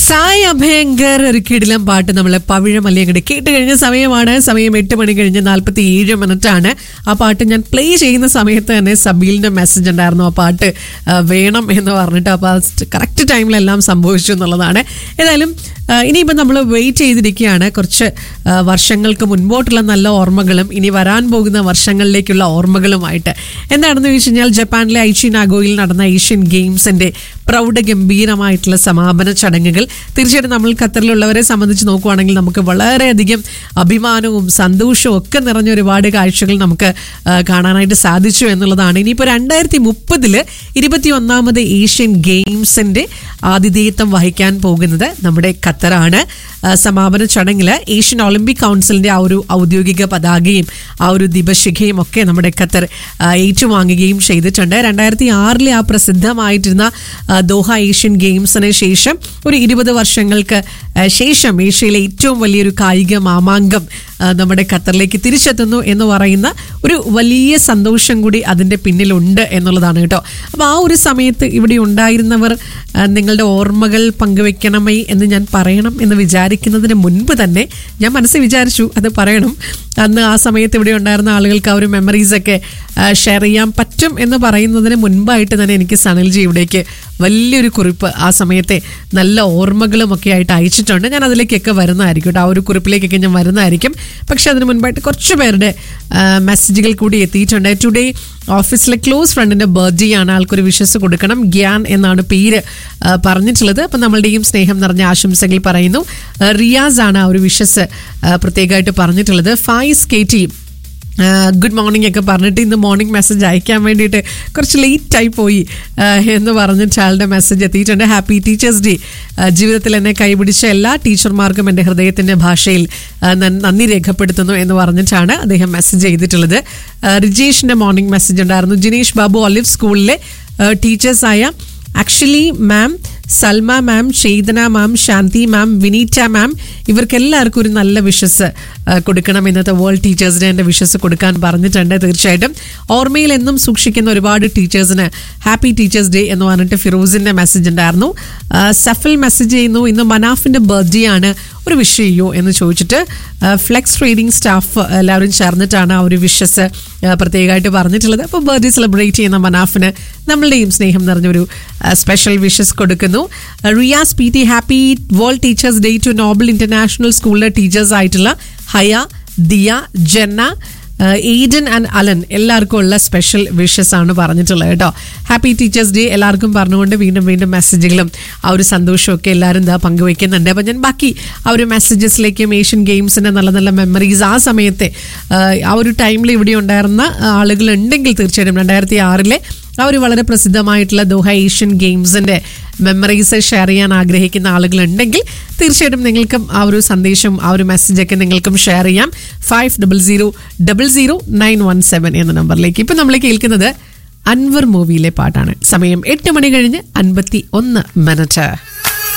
സായ് അഭയങ്കർ ഒരു കിടിലം പാട്ട് നമ്മൾ പവിഴമല്ലി അങ്ങോട്ട് കേട്ട് കഴിഞ്ഞ സമയമാണ് സമയം എട്ട് മണി കഴിഞ്ഞ് നാൽപ്പത്തി ഏഴ് മിനിറ്റ് ആണ് ആ പാട്ട് ഞാൻ പ്ലേ ചെയ്യുന്ന സമയത്ത് തന്നെ സബീലിന്റെ മെസ്സേജ് ഉണ്ടായിരുന്നു ആ പാട്ട് ആ, വേണം എന്ന് പറഞ്ഞിട്ട് അപ്പോൾ കറക്റ്റ് ടൈമിലെല്ലാം സംഭവിച്ചു എന്നുള്ളതാണ് ഏതായാലും ആ, ഇനിയിപ്പോൾ നമ്മൾ വെയിറ്റ് ചെയ്തിരിക്കുകയാണ് കുറച്ച് ആ, വർഷങ്ങൾക്ക് മുൻപോട്ടുള്ള നല്ല ഓർമ്മകളും ഇനി വരാൻ പോകുന്ന വർഷങ്ങളിലേക്കുള്ള ഓർമ്മകളുമായിട്ട് എന്താണെന്ന് ചോദിച്ചു കഴിഞ്ഞാൽ ജപ്പാനിലെ ഐച്ചി നാഗോയിൽ നടന്ന ഏഷ്യൻ ഗെയിംസിന്റെ പ്രൗഢഗംഭീരമായിട്ടുള്ള സമാപന ചടങ്ങുകൾ തീർച്ചയായിട്ടും നമ്മൾ ഖത്തറിലുള്ളവരെ സംബന്ധിച്ച് നോക്കുവാണെങ്കിൽ നമുക്ക് വളരെയധികം അഭിമാനവും സന്തോഷവും ഒക്കെ നിറഞ്ഞ ഒരുപാട് കാഴ്ചകൾ നമുക്ക് ആ, കാണാനായിട്ട് സാധിച്ചു എന്നുള്ളതാണ് ഇനിയിപ്പോൾ രണ്ടായിരത്തി മുപ്പതില് ഇരുപത്തി ഒന്നാമത് ഏഷ്യൻ ഗെയിംസിന്റെ ആതിഥേയത്വം വഹിക്കാൻ പോകുന്നത് നമ്മുടെ ഖത്തറാണ് ആ, സമാപന ചടങ്ങിൽ ഏഷ്യൻ ഒളിമ്പിക് കൗൺസിലിന്റെ ആ ഒരു ഔദ്യോഗിക പതാകയും ആ ഒരു ദീപശിഖയും ഒക്കെ നമ്മുടെ ഖത്തർ ആ, ഏറ്റുവാങ്ങുകയും ചെയ്തിട്ടുണ്ട് രണ്ടായിരത്തി ആറിലെ ആ പ്രസിദ്ധമായിട്ടിരുന്ന ആ, ദോഹ ഏഷ്യൻ ഗെയിംസിന് ശേഷം ഒരു ഇരുപത് വർഷങ്ങൾക്ക് ആ, ശേഷം ഏഷ്യയിലെ ഏറ്റവും വലിയൊരു കായിക മാമാങ്കം ആ, നമ്മുടെ ഖത്തറിലേക്ക് തിരിച്ചെത്തുന്നു എന്ന് പറയുന്ന ഒരു വലിയ സന്തോഷം കൂടി അതിൻ്റെ പിന്നിലുണ്ട് എന്നുള്ളതാണ് കേട്ടോ അപ്പോൾ ആ ഒരു സമയത്ത് ഇവിടെ ഉണ്ടായിരുന്നവർ ആ, നിങ്ങളുടെ ഓർമ്മകൾ പങ്കുവെക്കണമേ എന്ന് ഞാൻ പറയണം എന്ന് വിചാരിക്കുന്നതിന് മുൻപ് തന്നെ ഞാൻ മനസ്സിൽ വിചാരിച്ചു അത് പറയണം അന്ന് ആ സമയത്ത് ഇവിടെ ഉണ്ടായിരുന്ന ആളുകൾക്ക് ആ ഒരു മെമ്മറീസൊക്കെ ഷെയർ ചെയ്യാൻ പറ്റും എന്ന് പറയുന്നതിന് മുൻപായിട്ട് തന്നെ എനിക്ക് സനൽജി ഇവിടേക്ക് വലിയൊരു കുറിപ്പ് ആ സമയത്തെ നല്ല ഓർമ്മകളും ഒക്കെ ആയിട്ട് അയച്ചിട്ടുണ്ട് ഞാൻ അതിലേക്കൊക്കെ വരുന്നതായിരിക്കും കേട്ടോ ആ ഒരു കുറിപ്പിലേക്കൊക്കെ ഞാൻ വരുന്നതായിരിക്കും പക്ഷെ അതിന് മുൻപായിട്ട് കുറച്ച് പേരുടെ മെസ്സേജുകൾ കൂടി എത്തിയിട്ടുണ്ട് ടുഡേ ഓഫീസിലെ ക്ലോസ് ഫ്രണ്ടിന്റെ ബർത്ത്ഡേ ആണ് ആൾക്കൊരു വിഷസ് കൊടുക്കണം ഗ്യാൻ എന്നാണ് പേര് ആ, പറഞ്ഞിട്ടുള്ളത് അപ്പം നമ്മളുടെയും സ്നേഹം നിറഞ്ഞ ആശംസകൾ പറയുന്നു ആ, റിയാസ് ആണ് ആ ഒരു വിഷസ് പ്രത്യേകമായിട്ട് പറഞ്ഞിട്ടുള്ളത് Faiz K T good morning ഒക്കെ പറഞ്ഞിട്ട് ഇന്ന് മോർണിംഗ് മെസ്സേജ് അയക്കാൻ വേണ്ടിയിട്ട് കുറച്ച് ലേറ്റ് ആയി പോയി ആ, എന്ന് പറഞ്ഞിട്ട് ആളുടെ മെസ്സേജ് എത്തിയിട്ടുണ്ട് ഹാപ്പി ടീച്ചേഴ്സ് ഡേ ജീവിതത്തിൽ എന്നെ കൈപിടിച്ച എല്ലാ ടീച്ചർമാർക്കും എൻ്റെ ഹൃദയത്തിൻ്റെ ഭാഷയിൽ ആ, നൻ- നന്ദി രേഖപ്പെടുത്തുന്നു എന്ന് പറഞ്ഞിട്ടാണ് അദ്ദേഹം മെസ്സേജ് ചെയ്തിട്ടുള്ളത് ആ, റിജേഷിൻ്റെ മോർണിംഗ് മെസ്സേജ് ഉണ്ടായിരുന്നു ജിനേഷ് ബാബു ഒലിവ് സ്കൂളിലെ ടീച്ചേഴ്സായ ആക്ച്വലി മാം സൽമ മാം ചേതന മാം ശാന്തി മാം വിനീറ്റ മാം ഇവർക്കെല്ലാവർക്കും ഒരു നല്ല വിഷസ് കൊടുക്കണം ഇന്നത്തെ വേൾഡ് ടീച്ചേഴ്സ് ഡേ എൻ്റെ വിഷസ് കൊടുക്കാൻ പറഞ്ഞിട്ടുണ്ട് തീർച്ചയായിട്ടും ഓർമ്മയിൽ എന്നും സൂക്ഷിക്കുന്ന ഒരുപാട് ടീച്ചേഴ്സിന് ഹാപ്പി ടീച്ചേഴ്സ് ഡേ എന്ന് പറഞ്ഞിട്ട് ഫിറോസിൻ്റെ മെസ്സേജ് ഉണ്ടായിരുന്നു ആ, സഫൽ മെസ്സേജ് ചെയ്യുന്നു ഇന്ന് മനാഫിൻ്റെ ബർത്ത്ഡേ ആണ് ഒരു വിഷ് ചെയ്യൂ എന്ന് ചോദിച്ചിട്ട് ഫ്ലെക്സ് ട്രേഡിംഗ് സ്റ്റാഫ് എല്ലാവരും ചേർന്നിട്ടാണ് ആ ഒരു വിഷസ് പ്രത്യേകമായിട്ട് പറഞ്ഞിട്ടുള്ളത് അപ്പോൾ ബർത്ത്ഡേ സെലിബ്രേറ്റ് ചെയ്യുന്ന മനാഫിന് നമ്മളുടെയും സ്നേഹം നിറഞ്ഞൊരു സ്പെഷ്യൽ വിഷസ് കൊടുക്കുന്നു Riyas P T happy world teachers day to Nobel international സ്കൂളിലെ ടീച്ചേഴ്സ് ആയിട്ടുള്ള ഹയ ദിയ ജന്ന ഈഡൻ ആൻഡ് അലൻ എല്ലാവർക്കും ഉള്ള സ്പെഷ്യൽ വിഷസ് ആണ് പറഞ്ഞിട്ടുള്ളത് കേട്ടോ ഹാപ്പി ടീച്ചേഴ്സ് ഡേ എല്ലാവർക്കും പറഞ്ഞുകൊണ്ട് വീണ്ടും വീണ്ടും മെസ്സേജുകളും ആ ഒരു സന്തോഷവും ഒക്കെ എല്ലാവരും ഇതാ പങ്കുവെക്കുന്നുണ്ട് അപ്പം ഞാൻ ബാക്കി ആ ഒരു മെസ്സേജസിലേക്കും ഏഷ്യൻ ഗെയിംസിൻ്റെ നല്ല നല്ല മെമ്മറീസ് ആ സമയത്തെ ആ, ആ ഒരു ടൈമിൽ ഇവിടെ ഉണ്ടായിരുന്ന ആളുകൾ ഉണ്ടെങ്കിൽ തീർച്ചയായിട്ടും രണ്ടായിരത്തി ആറിലെ ആ ഒരു വളരെ പ്രസിദ്ധമായിട്ടുള്ള ദോഹ ഏഷ്യൻ ഗെയിംസിന്റെ മെമ്മറീസ് ഷെയർ ചെയ്യാൻ ആഗ്രഹിക്കുന്ന ആളുകളുണ്ടെങ്കിൽ തീർച്ചയായിട്ടും നിങ്ങൾക്കും ആ ഒരു സന്ദേശം ആ ഒരു മെസ്സേജൊക്കെ നിങ്ങൾക്കും ഷെയർ ചെയ്യാം five double zero double zero nine one seven എന്ന നമ്പറിലേക്ക് ഇപ്പം നമ്മൾ കേൾക്കുന്നത് അൻവർ മൂവിയിലെ പാട്ടാണ് സമയം എട്ട് മണി കഴിഞ്ഞ് അൻപത്തി ഒന്ന് മിനിറ്റ്